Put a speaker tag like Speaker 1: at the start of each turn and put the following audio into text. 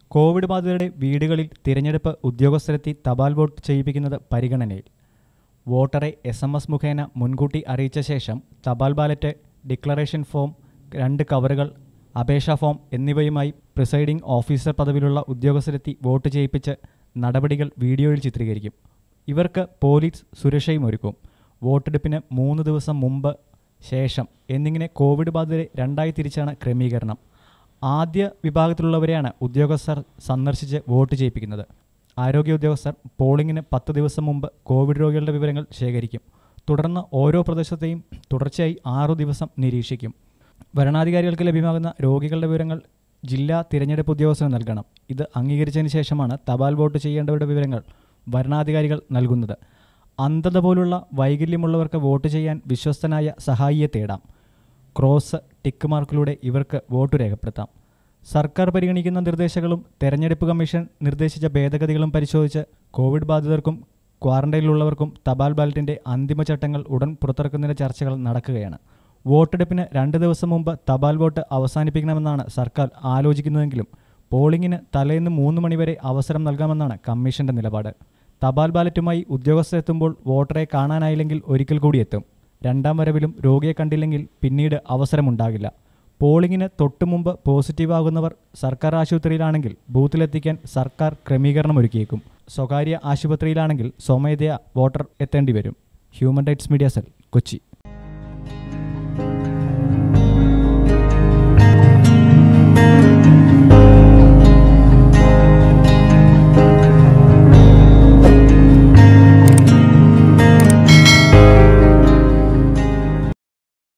Speaker 1: Covid ബാധിതരുടെ വീടുകളിൽ തിരഞ്ഞെടുപ്പ് ഉദ്യോഗസ്ഥരെത്തി തപാൽ വോട്ട് ചെയ്യിപ്പിക്കുന്നത് പരിഗണനയിൽ വോട്ടറെ എസ് എം എസ് മുഖേന മുൻകൂട്ടി അറിയിച്ച ശേഷം തപാൽ ബാലറ്റ് ഡിക്ലറേഷൻ ഫോം രണ്ട് കവറുകൾ അപേക്ഷാ ഫോം എന്നിവയുമായി പ്രിസൈഡിംഗ് ഓഫീസർ പദവിയിലുള്ള ഉദ്യോഗസ്ഥരെത്തി വോട്ട് ചെയ്യിപ്പിച്ച് നടപടികൾ വീഡിയോയിൽ ചിത്രീകരിക്കും ഇവർക്ക് പോലീസ് സുരക്ഷയും ഒരുക്കും വോട്ടെടുപ്പിന് മൂന്ന് ദിവസം മുമ്പ് ശേഷം എന്നിങ്ങനെ കോവിഡ് ബാധിതരെ രണ്ടായി തിരിച്ചാണ് ക്രമീകരണം ആദ്യ വിഭാഗത്തിലുള്ളവരെയാണ് ഉദ്യോഗസ്ഥർ സന്ദർശിച്ച് വോട്ട് ചെയ്യിപ്പിക്കുന്നത് ആരോഗ്യ ഉദ്യോഗസ്ഥർ പോളിംഗിന് പത്ത് ദിവസം മുമ്പ് കോവിഡ് രോഗികളുടെ വിവരങ്ങൾ ശേഖരിക്കും തുടർന്ന് ഓരോ പ്രദേശത്തെയും തുടർച്ചയായി ആറു ദിവസം നിരീക്ഷിക്കും ഭരണാധികാരികൾക്ക് ലഭ്യമാകുന്ന രോഗികളുടെ വിവരങ്ങൾ ജില്ലാ തിരഞ്ഞെടുപ്പ് ഉദ്യോഗസ്ഥന് നൽകണം ഇത് അംഗീകരിച്ചതിന് ശേഷമാണ് തപാൽ വോട്ട് ചെയ്യേണ്ടവരുടെ വിവരങ്ങൾ ഭരണാധികാരികൾ നൽകുന്നത് അന്ധത പോലുള്ള വൈകല്യമുള്ളവർക്ക് വോട്ട് ചെയ്യാൻ വിശ്വസ്തനായ സഹായിയെ തേടാം ക്രോസ് ടിക്ക് മാർക്കിലൂടെ ഇവർക്ക് വോട്ട് രേഖപ്പെടുത്താം സർക്കാർ പരിഗണിക്കുന്ന നിർദ്ദേശങ്ങളും തെരഞ്ഞെടുപ്പ് കമ്മീഷൻ നിർദ്ദേശിച്ച ഭേദഗതികളും പരിശോധിച്ച് കോവിഡ് ബാധിതർക്കും ക്വാറന്റൈനിലുള്ളവർക്കും തപാൽ ബാലറ്റിന്റെ അന്തിമ ചട്ടങ്ങൾ ഉടൻ പുറത്തിറക്കുന്നതിന് ചർച്ചകൾ നടക്കുകയാണ് വോട്ടെടുപ്പിന് രണ്ട് ദിവസം മുമ്പ് തപാൽ വോട്ട് അവസാനിപ്പിക്കണമെന്നാണ് സർക്കാർ ആലോചിക്കുന്നതെങ്കിലും പോളിംഗിന് തലേന്ന് മൂന്ന് മണിവരെ അവസരം നൽകാമെന്നാണ് കമ്മീഷന്റെ നിലപാട് തപാൽ ബാലറ്റുമായി ഉദ്യോഗസ്ഥരെത്തുമ്പോൾ വോട്ടറെ കാണാനായില്ലെങ്കിൽ ഒരിക്കൽ കൂടി എത്തും രണ്ടാം വരവിലും രോഗിയെ കണ്ടില്ലെങ്കിൽ പിന്നീട് അവസരമുണ്ടാകില്ല പോളിംഗിന് തൊട്ടുമുമ്പ് പോസിറ്റീവാകുന്നവർ സർക്കാർ ആശുപത്രിയിലാണെങ്കിൽ ബൂത്തിലെത്തിക്കാൻ സർക്കാർ ക്രമീകരണം ഒരുക്കിയേക്കും സ്വകാര്യ ആശുപത്രിയിലാണെങ്കിൽ സ്വമേധയാ വോട്ടർ എത്തേണ്ടി വരും human rights media cell Kochi